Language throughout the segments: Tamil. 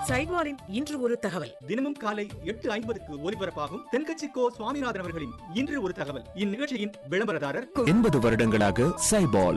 சைவாரின் இன்று ஒரு தகவல் தினமும் காலை எட்டு ஐம்பதுக்கு ஒலிபரப்பாகும் தென்கட்சி கோ சுவாமிநாதன் அவர்களின் இன்று ஒரு தகவல் இந்நிகழ்ச்சியின் விளம்பரதாரர் எண்பது வருடங்களாக சைபால்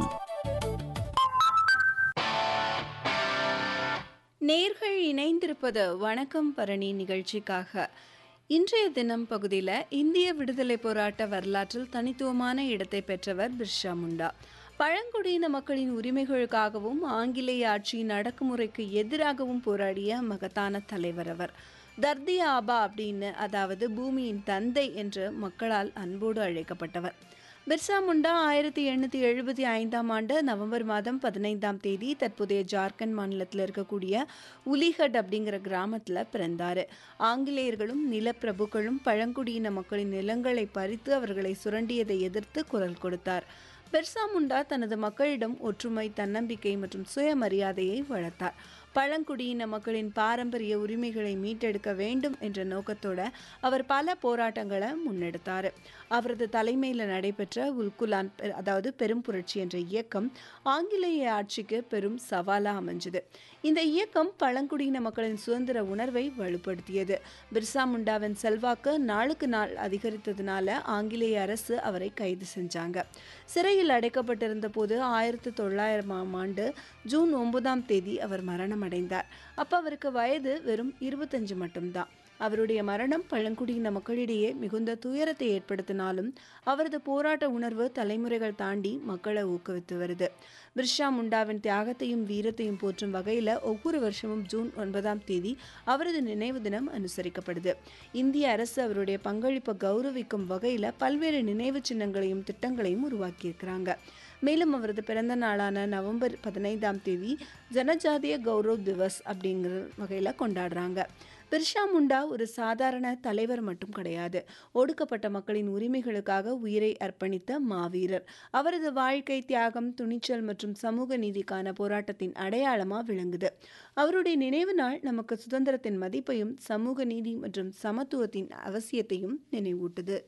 நேர்கள் இணைந்திருப்பது வணக்கம் பரணி நிகழ்ச்சிக்காக இன்றைய தினம் பகுதியில் இந்திய விடுதலை போராட்ட வரலாற்றில் தனித்துவமான இடத்தை பெற்றவர் பிர்ஷா முண்டா பழங்குடியின மக்களின் உரிமைகளுக்காகவும் ஆங்கிலேய ஆட்சியின் அடக்குமுறைக்கு எதிராகவும் போராடிய மகத்தான தலைவர் அவர் தர்தி ஆபா அப்படின்னு அதாவது பூமியின் தந்தை என்று மக்களால் அன்போடு அழைக்கப்பட்டவர் பிர்சா முண்டா ஆயிரத்தி எண்ணூற்றி எழுபத்தி ஐந்தாம் ஆண்டு நவம்பர் மாதம் பதினைந்தாம் தேதி தற்போதைய ஜார்க்கண்ட் மாநிலத்தில் இருக்கக்கூடிய உலிஹட் அப்படிங்கிற கிராமத்தில் பிறந்தார் ஆங்கிலேயர்களும் நிலப்பிரபுக்களும் பழங்குடியின மக்களின் நிலங்களை பறித்து அவர்களை சுரண்டியதை எதிர்த்து குரல் கொடுத்தார் பிர்சா முண்டா தனது மக்களிடம் ஒற்றுமை தன்னம்பிக்கை மற்றும் சுயமரியாதையை வளர்த்தார் பழங்குடியின மக்களின் பாரம்பரிய உரிமைகளை மீட்டெடுக்க வேண்டும் என்ற நோக்கத்தோட அவர் பல போராட்டங்களை முன்னெடுத்தார் அவரது தலைமையில் நடைபெற்ற உல்குலான் பெ- அதாவது பெரும் புரட்சி என்ற இயக்கம் ஆங்கிலேய ஆட்சிக்கு பெரும் சவாலாக அமைஞ்சது இந்த இயக்கம் பழங்குடியின மக்களின் சுதந்திர உணர்வை வலுப்படுத்தியது பிர்சா முண்டாவின் செல்வாக்கு நாளுக்கு நாள் அதிகரித்ததுனால ஆங்கிலேய அரசு அவரை கைது செஞ்சாங்க சிறையில் அடைக்கப்பட்டிருந்த போது ஆயிரத்தி தொள்ளாயிரமாம் ஆண்டு ஜூன் ஒன்பதாம் தேதி அவர் மரணமடைந்தார் அப்போ அவருக்கு வயது வெறும் இருபத்தஞ்சு மட்டும்தான் அவருடைய மரணம் பழங்குடியின மக்களிடையே மிகுந்த துயரத்தை ஏற்படுத்தினாலும் அவரது போராட்ட உணர்வு தலைமுறைகள் தாண்டி மக்களை ஊக்குவித்து வருது பிர்ஷா முண்டாவின் தியாகத்தையும் வீரத்தையும் போற்றும் வகையில் ஒவ்வொரு வருஷமும் ஜூன் ஒன்பதாம் தேதி அவரது நினைவு தினம் அனுசரிக்கப்படுது இந்திய அரசு அவருடைய பங்களிப்பை கௌரவிக்கும் வகையில் பல்வேறு நினைவு சின்னங்களையும் திட்டங்களையும் உருவாக்கியிருக்கிறாங்க மேலும் அவரது பிறந்த நாளான நவம்பர் பதினைந்தாம் தேதி ஜனஜாதிய கௌரவ் திவஸ் அப்படிங்கிற வகையில் கொண்டாடுறாங்க பிர்ஷா முண்டா ஒரு சாதாரண தலைவர் மட்டும் கிடையாது ஒடுக்கப்பட்ட மக்களின் உரிமைகளுக்காக உயிரை அர்ப்பணித்த மாவீரர் அவரது வாழ்க்கை தியாகம் துணிச்சல் மற்றும் சமூக நீதிக்கான போராட்டத்தின் அடையாளமா விளங்குது அவருடைய நினைவு நாள் நமக்கு சுதந்திரத்தின் மதிப்பையும் சமூக நீதி மற்றும் சமத்துவத்தின் அவசியத்தையும் நினைவூட்டுது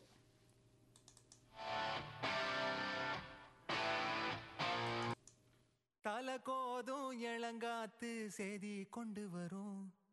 தல கோதும் இளங்காத்து செய்தி கொண்டு வரும்